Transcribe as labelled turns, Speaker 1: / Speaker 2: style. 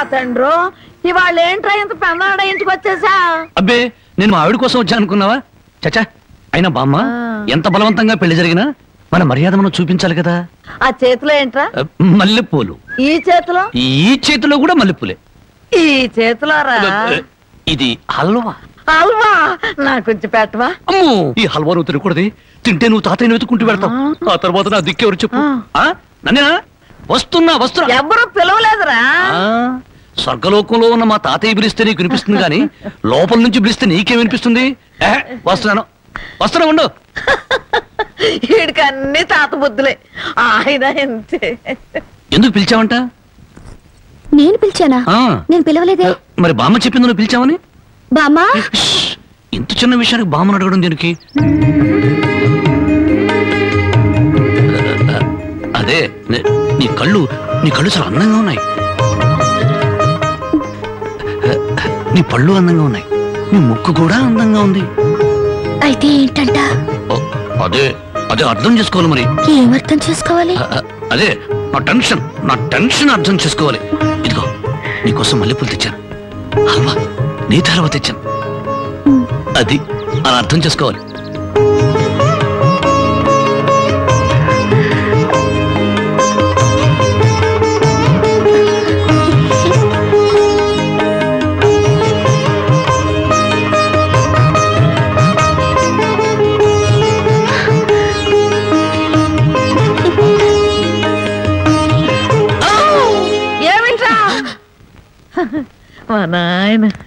Speaker 1: తండ్రు ఇవాళ ఏంట్రా ఇంత పెన్నాడ ఇంటికి వచ్చేసా
Speaker 2: అబ్బే నేను మా ఆవిడ కోసం వచ్చా అనుకున్నావా చచ్చా అయినా బామ్మ
Speaker 1: ఆ.
Speaker 2: ఎంత బలవంతంగా పెళ్లి జరిగినా మన మర్యాద మనం చూపించాలి కదా
Speaker 1: ఆ చేతిలో ఏంట్రా
Speaker 2: అ, మల్లెపూలు
Speaker 1: ఈ చేతిలో
Speaker 2: ఈ చేతిలో కూడా మల్లెపూలే
Speaker 1: ఈ చేతిలో రా
Speaker 2: ఇది హల్వా
Speaker 1: అల్వా నాకు కొంచెం పెట్టవా
Speaker 2: అమ్మో ఈ హల్వా నువ్వు తినకూడదు తింటే నువ్వు తాతయ్యను వెతుకుంటూ వెళ్తావు ఆ తర్వాత నా దిక్కెవరు చెప్పు
Speaker 1: ఆ.
Speaker 2: ఆ? నన్నేనా వస్తున్నా వస్తున్నా
Speaker 1: ఎవ్వరూ పిలవలేదురా
Speaker 2: ఆ, స్వర్గలోకంలో ఉన్న మా తాతయ్య పిలిస్తే నీకు వినిపిస్తుంది కానీ లోపల నుంచి పిలిస్తే నీకేం వినిపిస్తుంది ఏ, వస్తున్నాను వస్తున్నా ఉండు
Speaker 1: వీడికి అన్ని తాత బుద్ధులే ఆయన అంతే
Speaker 2: ఎందుకు పిలిచావంట
Speaker 3: నేను పిలిచానా
Speaker 2: ఆ,
Speaker 3: నేను పిలవలేదే
Speaker 2: మరి బామ్మ చెప్పింది నువ్వు పిలిచావని
Speaker 3: బామ్మా
Speaker 2: షష్, ఇంత చిన్న విషయానికి బామ్మను అడగడం దీనికి అదే నే- నీ కళ్ళు నీ కళ్ళు చాలా అందంగా ఉన్నాయి నీ పళ్ళు అందంగా ఉన్నాయి నీ ముక్కు కూడా అందంగా ఉంది
Speaker 3: అయితే ఏంటంట
Speaker 2: ఓ, అదే అదే అర్థం చేసుకోవాలి మరి
Speaker 3: ఏమర్థం చేసుకోవాలి
Speaker 2: అ- అ- అదే నా టెన్షన్ నా టెన్షన్ అర్థం చేసుకోవాలి ఇదిగో నీకోసం మల్లెపూలు తెచ్చాను హల్వా నీ హల్వా తెచ్చాను అది అలా అర్థం చేసుకోవాలి
Speaker 1: ఏమిట్రా మా నాయన